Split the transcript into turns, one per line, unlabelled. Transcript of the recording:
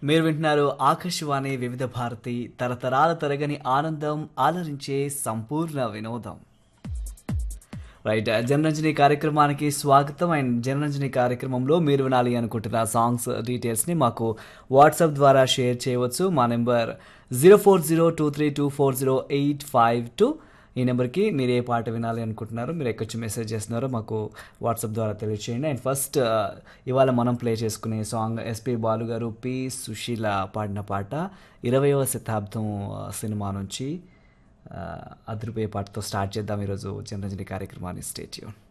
మీరు వింటున్నారు ఆకాశవాణి వివిధ భారతి తరతరాల తరగని ఆనందం ఆలరించే సంపూర్ణ వినోదం రైట్ జనరంజని కార్యక్రమానికి స్వాగతం అండ్ జనరంజని కార్యక్రమంలో మీరు వినాలి అనుకుంటున్న సాంగ్స్ డీటెయిల్స్ని మాకు వాట్సాప్ ద్వారా షేర్ చేయవచ్చు మా number zero four zero two three two four zero eight five two ఈ నెంబర్కి మీరు ఏ పాట వినాలి అనుకుంటున్నారో మీరు ఎక్కడి మెసేజ్ చేస్తున్నారో మాకు వాట్సాప్ ద్వారా తెలియచేయండి అండ్ ఫస్ట్ ఇవాళ మనం ప్లే చేసుకునే సాంగ్ ఎస్పి బాలు గారు పి సుశీల పాడిన పాట ఇరవయవ శతాబ్దం ఆ, సినిమా నుంచి ఆ, అదిరిపోయే పాటతో స్టార్ట్ చేద్దాం ఈరోజు జనరంజని కార్యక్రమాన్ని స్టేట్యూన్